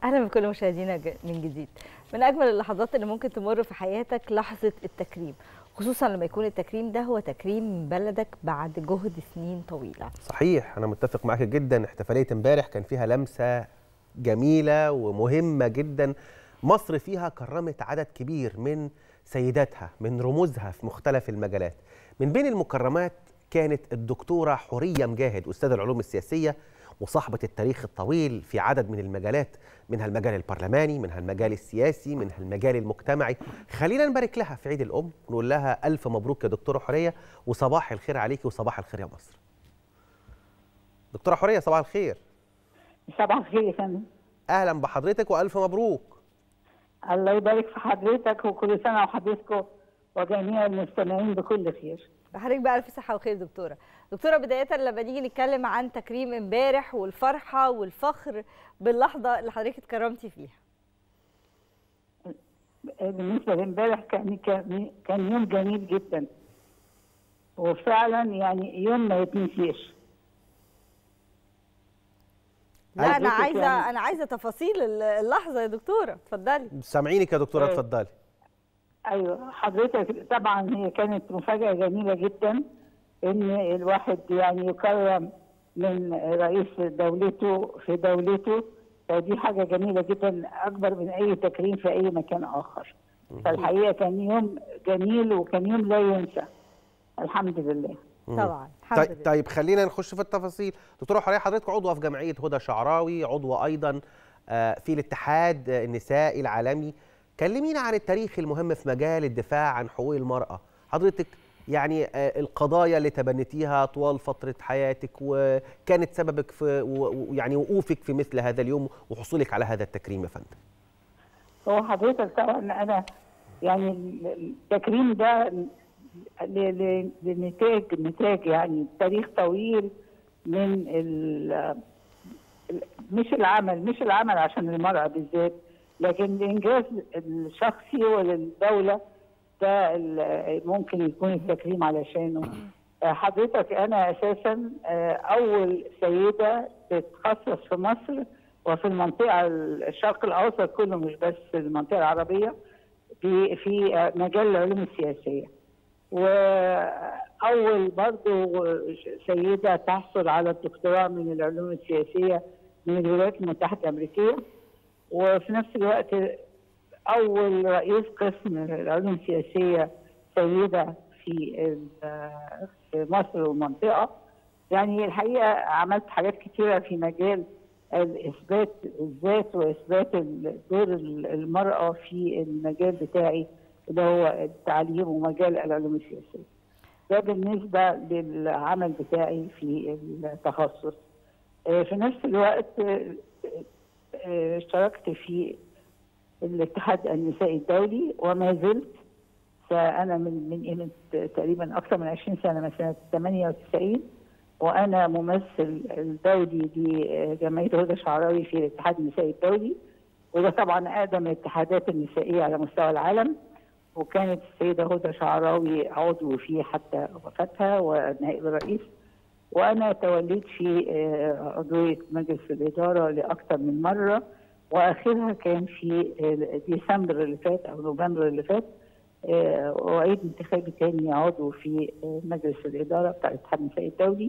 اهلا بكل مشاهدينا ج- من جديد من اجمل اللحظات اللي ممكن تمر في حياتك لحظه التكريم خصوصا لما يكون التكريم ده هو تكريم بلدك بعد جهد سنين طويله صحيح انا متفق معاك جدا احتفاليه امبارح كان فيها لمسه جميله ومهمه جدا مصر فيها كرمت عدد كبير من سيداتها من رموزها في مختلف المجالات من بين المكرمات كانت الدكتوره حوريه مجاهد استاذ العلوم السياسيه وصاحبة التاريخ الطويل في عدد من المجالات منها المجال البرلماني منها المجال السياسي منها المجال المجتمعي خلينا نبارك لها في عيد الأم ونقول لها ألف مبروك يا دكتورة حورية وصباح الخير عليكي وصباح الخير يا مصر دكتورة حورية صباح الخير صباح الخير يا فندم أهلا بحضرتك وألف مبروك الله يبارك في حضرتك وكل سنه وحضرتكم وجميع المستمعين بكل خير حضرتك بقى الف صحه وخير دكتوره دكتوره بدايه لما نيجي نتكلم عن تكريم امبارح والفرحه والفخر باللحظه اللي حضرتك اتكرمتي فيها بالنسبه لامبارح كان كان كان يوم جميل جدا وفعلا يعني يوم ما يتنسيش لا انا حضرتك عايزه يعني- انا عايزه تفاصيل اللحظه يا دكتوره اتفضلي سامعينك يا دكتورة إيه. اتفضلي ايوه حضرتك طبعا هي كانت مفاجاه جميله جدا ان الواحد يعني يكرم من رئيس دولته في دولته فدي حاجه جميله جدا اكبر من اي تكريم في اي مكان اخر فالحقيقه كان يوم جميل وكان يوم لا ينسى الحمد لله طبعا الحمد طيب, لله طيب خلينا نخش في التفاصيل دكتورة حورية حضرتك عضوة في جمعية هدى شعراوي عضوة أيضا آه، في الاتحاد النسائي العالمي كلمينا عن التاريخ المهم في مجال الدفاع عن حقوق المرأة حضرتك يعني آه، القضايا اللي تبنتيها طوال فترة حياتك وكانت سببك في و- ويعني وقوفك في مثل هذا اليوم وحصولك على هذا التكريم يا فندم هو حضرتك طبعا انا يعني التكريم ده ل- ل- لنتاج نتاج يعني تاريخ طويل من ال مش العمل مش العمل عشان المرأة بالذات لكن الإنجاز الشخصي وللدولة ده ال- ممكن يكون التكريم علشانه آه، حضرتك أنا أساسا آه، أول سيدة تتخصص في مصر وفي المنطقة الشرق الأوسط كله مش بس المنطقة العربية في في آه، مجال العلوم السياسية وأول برضو سيدة تحصل على الدكتوراه من العلوم السياسية من الولايات المتحدة الأمريكية وفي نفس الوقت أول رئيس قسم العلوم السياسية سيدة في ال- في مصر والمنطقة يعني الحقيقة عملت حاجات كتيرة في مجال الإثبات الذات وإثبات دور المرأة في المجال بتاعي اللي هو التعليم ومجال العلوم السياسية ده بالنسبة للعمل بتاعي في التخصص آه، في نفس الوقت آه، آه، اشتركت في الاتحاد النسائي الدولي وما زلت فأنا من من قيمة تقريبا أكثر من 20 سنة من سنة 98 وأنا ممثل الدولي لجمعية هدى شعراوي في الاتحاد النسائي الدولي وده طبعا أقدم الاتحادات النسائية على مستوى العالم وكانت السيدة هدى شعراوي عضو فيه حتى وفاتها ونائب الرئيس وأنا توليت في آه، عضوية مجلس الإدارة لأكثر من مرة وآخرها كان في آه، ديسمبر اللي فات أو نوفمبر اللي فات آه، وأعيد انتخابي تاني عضو في آه، مجلس الإدارة بتاع الاتحاد النسائي الدولي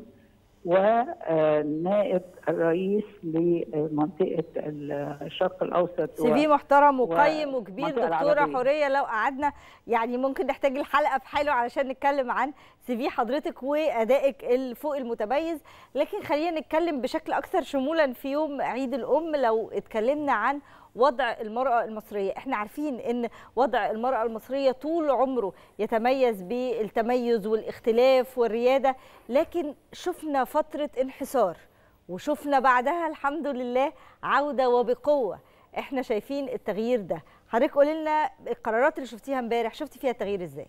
ونائب الرئيس لمنطقة الشرق الأوسط سي في محترم وقيم و- وكبير المنطقة دكتوره العربية. حوريه لو قعدنا يعني ممكن نحتاج الحلقه بحاله علشان نتكلم عن سي في حضرتك وادائك الفوق المتميز لكن خلينا نتكلم بشكل اكثر شمولا في يوم عيد الام لو اتكلمنا عن وضع المرأة المصرية احنا عارفين ان وضع المرأة المصرية طول عمره يتميز بالتميز والاختلاف والريادة لكن شفنا فترة انحسار وشفنا بعدها الحمد لله عودة وبقوة احنا شايفين التغيير ده حضرتك قولي لنا القرارات اللي شفتيها امبارح شفتي فيها التغيير ازاي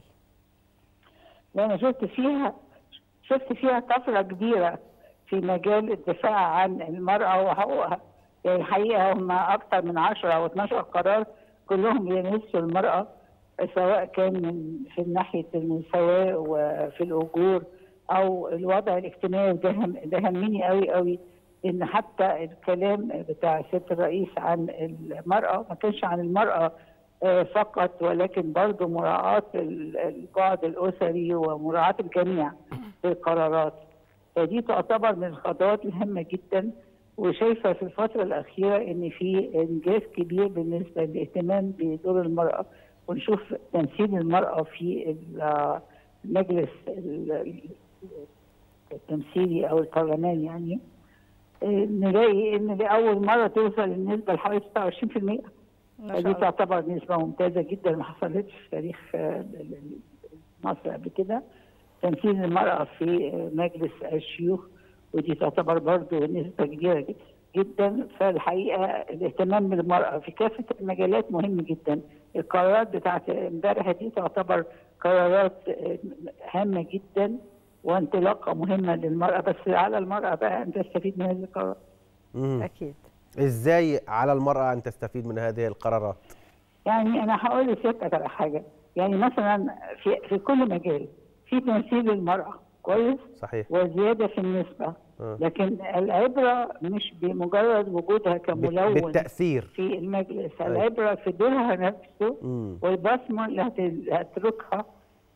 وانا شفت فيها شفت فيها طفره كبيره في مجال الدفاع عن المراه وحقوقها يعني الحقيقه هم اكثر من 10 او 12 قرار كلهم يمسوا المراه سواء كان من في ناحيه المساواه وفي الاجور او الوضع الاجتماعي ده هم- ده همني قوي قوي ان حتى الكلام بتاع سياده الرئيس عن المراه ما كانش عن المراه آه، فقط ولكن برضه مراعاه ال- البعد الاسري ومراعاه الجميع في القرارات فدي تعتبر من الخطوات الهامه جدا وشايفه في الفتره الاخيره ان في انجاز كبير بالنسبه للاهتمام بدور المراه ونشوف تمثيل المراه في ال- المجلس ال- التمثيلي او البرلمان يعني آه، نلاقي ان لاول مره توصل النسبه لحوالي 26% ما شاء دي الله تعتبر نسبة ممتازة جدا ما حصلتش في تاريخ آه، ال- ال- مصر قبل كده تمثيل المرأة في آه، مجلس الشيوخ ودي تعتبر برضو نسبة كبيرة جد- جدا فالحقيقة الاهتمام بالمرأة في كافة المجالات مهم جدا القرارات بتاعت امبارح دي تعتبر قرارات آه، هامة جدا وانطلاقة مهمة للمرأة بس على المرأة بقى أن تستفيد من هذه القرارات مم. اكيد ازاي على المراه ان تستفيد من هذه القرارات يعني انا هقول لسيادتك على حاجه يعني مثلا في في كل مجال في تمثيل للمراه كويس صحيح وزياده في النسبه آه. لكن العبره مش بمجرد وجودها بت- كملون بالتاثير في المجلس أيوة. العبره في دورها نفسه مم. والبصمه اللي هت- هتتركها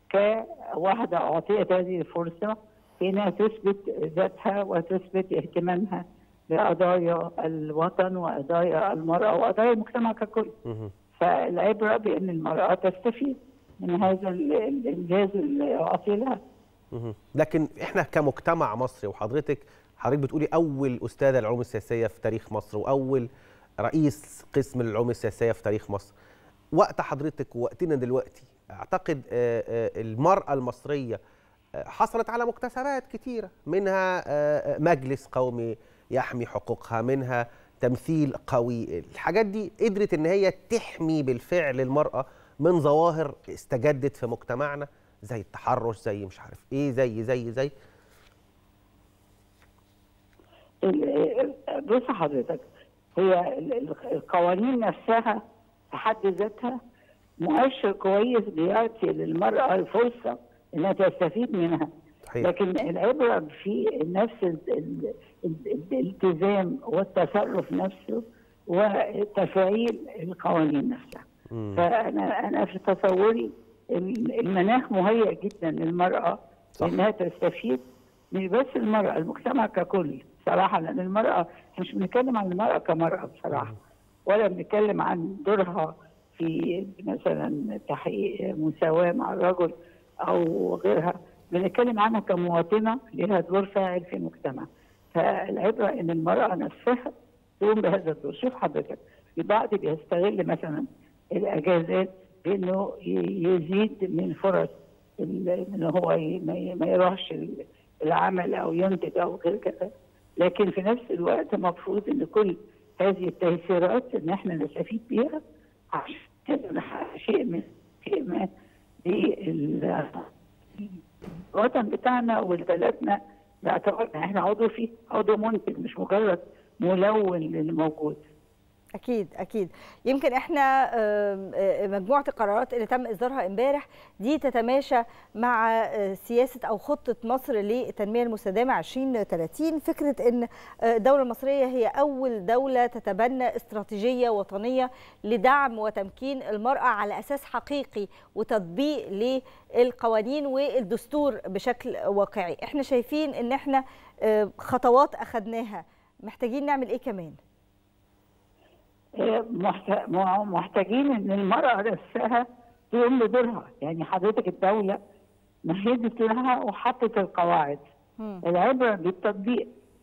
كواحده اعطيت هذه الفرصه في انها تثبت ذاتها وتثبت اهتمامها بقضايا الوطن وقضايا المراه وقضايا المجتمع ككل مم. فالعبره بان المراه تستفيد من هذا ال- الانجاز اللي اعطي لها مهم. لكن احنا كمجتمع مصري وحضرتك حضرتك بتقولي اول استاذه العلوم السياسيه في تاريخ مصر واول رئيس قسم العلوم السياسيه في تاريخ مصر وقت حضرتك ووقتنا دلوقتي اعتقد آه، آه، المراه المصريه آه، حصلت على مكتسبات كتيره منها آه، آه، مجلس قومي يحمي حقوقها منها تمثيل قوي الحاجات دي قدرت ان هي تحمي بالفعل المراه من ظواهر استجدت في مجتمعنا زي التحرش زي مش عارف ايه زي زي زي ال- ال- بص حضرتك هي ال- ال- القوانين نفسها في حد ذاتها مؤشر كويس بيعطي للمرأة الفرصة إنها تستفيد منها صحيح لكن العبرة في نفس ال- ال- ال- الالتزام والتصرف نفسه وتفعيل القوانين نفسها مم. فأنا أنا في تصوري ال- المناخ مهيئ جدا للمرأة صح. إنها تستفيد مش بس المرأة المجتمع ككل صراحة لأن المرأة إحنا مش بنتكلم عن المرأة كمرأة بصراحة ولا بنتكلم عن دورها في مثلا تحقيق مساواة مع الرجل أو غيرها بنتكلم عنها كمواطنة لها دور فاعل في المجتمع فالعبرة إن المرأة نفسها تقوم بهذا الدور شوف حضرتك البعض بيستغل مثلا الأجازات بأنه ي- يزيد من فرص ال- ان هو ي- ما ي- ما يروحش ال- العمل او ينتج او غير كده لكن في نفس الوقت المفروض ان كل هذه التيسيرات ان احنا نستفيد بيها عشان نقدر نحقق شيء من شيء ما للوطن بتاعنا ولبلدنا باعتبارنا احنا عضو فيه عضو منتج مش مجرد ملون للي موجود اكيد اكيد يمكن احنا آم، آه، مجموعه القرارات اللي تم اصدارها امبارح دي تتماشى مع آه، سياسه او خطه مصر للتنميه المستدامه 2030 فكره ان آه، الدوله المصريه هي اول دوله تتبنى استراتيجيه وطنيه لدعم وتمكين المراه على اساس حقيقي وتطبيق للقوانين والدستور بشكل واقعي احنا شايفين ان احنا آه، خطوات اخذناها محتاجين نعمل ايه كمان محت- مع- محتاجين ان المراه نفسها تقوم بدورها يعني حضرتك الدوله مهدت لها وحطت القواعد مم. العبره بالتطبيق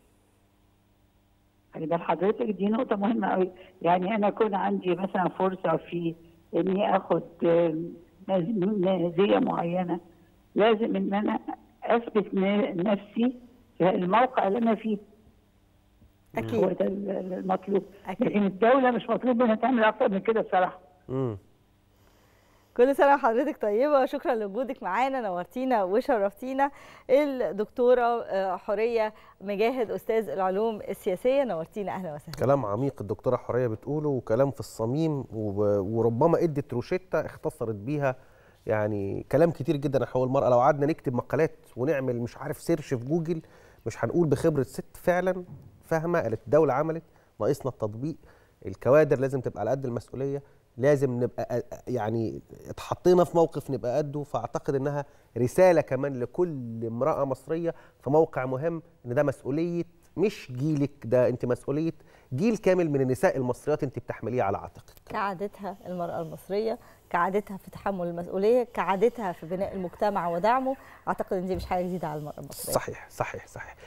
خلي بال حضرتك دي نقطه مهمه قوي يعني انا يكون عندي مثلا فرصه في اني اخد آم، مز- مزيه معينه لازم ان انا اثبت ن- نفسي في الموقع اللي انا فيه هو اكيد ده ال- المطلوب أكيد. لكن الدوله مش مطلوب منها تعمل اكتر من كده بصراحه مم. كل سنه وحضرتك طيبه شكرا لوجودك معانا نورتينا وشرفتينا الدكتوره آه، حوريه مجاهد استاذ العلوم السياسيه نورتينا اهلا وسهلا كلام عميق الدكتوره حوريه بتقوله وكلام في الصميم و- وربما ادت روشته اختصرت بيها يعني كلام كتير جدا عن حقوق المراه لو قعدنا نكتب مقالات ونعمل مش عارف سيرش في جوجل مش هنقول بخبره ست فعلا فاهمه قالت الدوله عملت ناقصنا التطبيق الكوادر لازم تبقى على قد المسؤوليه لازم نبقى يعني اتحطينا في موقف نبقى قده فاعتقد انها رساله كمان لكل امراه مصريه في موقع مهم ان ده مسؤوليه مش جيلك ده انت مسؤوليه جيل كامل من النساء المصريات انت بتحمليه على عاتقك كعادتها المرأة المصرية كعادتها في تحمل المسؤولية كعادتها في بناء المجتمع ودعمه أعتقد أن دي مش حاجة جديدة على المرأة المصرية صحيح صحيح صحيح